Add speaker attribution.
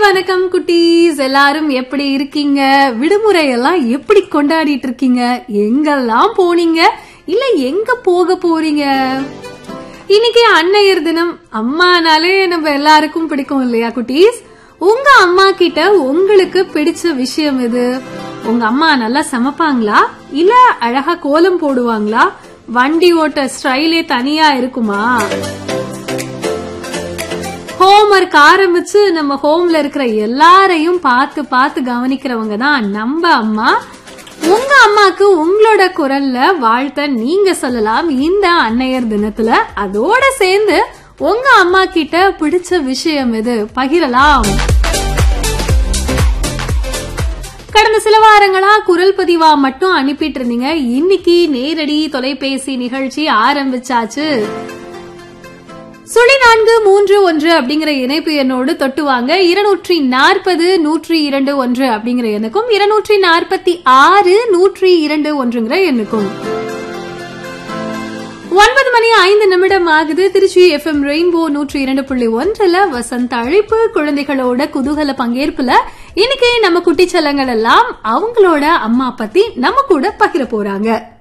Speaker 1: வணக்கம் குட்டீஸ் எல்லாரும் எப்படி இருக்கீங்க விடுமுறை எல்லாம் எப்படி கொண்டாடிட்டு இருக்கீங்க எங்கெல்லாம் போனீங்க இல்ல எங்க போக போறீங்க இன்னைக்கு அன்னையர் தினம் அம்மானாலே நம்ம எல்லாருக்கும் பிடிக்கும் இல்லையா குட்டீஸ் உங்க அம்மா கிட்ட உங்களுக்கு பிடிச்ச விஷயம் எது உங்க அம்மா நல்லா சமைப்பாங்களா இல்ல அழகா கோலம் போடுவாங்களா வண்டி ஓட்ட ஸ்டைலே தனியா இருக்குமா ஹோம்ஒர்க் ஆரம்பிச்சு நம்ம ஹோம்ல இருக்கிற எல்லாரையும் பார்த்து பார்த்து கவனிக்கிறவங்க தான் நம்ம அம்மா உங்க அம்மாக்கு உங்களோட குரல்ல வாழ்த்த நீங்க சொல்லலாம் இந்த அன்னையர் தினத்துல அதோட சேர்ந்து உங்க அம்மா கிட்ட பிடிச்ச விஷயம் எது பகிரலாம் கடந்த சில வாரங்களா குரல் பதிவா மட்டும் அனுப்பிட்டு இருந்தீங்க இன்னைக்கு நேரடி தொலைபேசி நிகழ்ச்சி ஆரம்பிச்சாச்சு சுழி நான்கு மூன்று ஒன்று அப்படிங்கிற இணைப்பு எண்ணோடு தொட்டுவாங்க இருநூற்றி நாற்பது நூற்றி இரண்டு ஒன்று அப்படிங்கிற எண்ணுக்கும் இருநூற்றி நாற்பத்தி ஆறு நூற்றி இரண்டு ஒன்றுங்கிற எண்ணுக்கும் ஒன்பது மணி ஐந்து நிமிடம் ஆகுது திருச்சி எஃப்எம் ரெயின்போ நூற்றி இரண்டு புள்ளி ஒன்றுல வசந்த அழைப்பு குழந்தைகளோட குதூகல பங்கேற்புல இன்னைக்கு நம்ம குட்டி செல்லங்கள் எல்லாம் அவங்களோட அம்மா பத்தி நம்ம கூட பகிர போறாங்க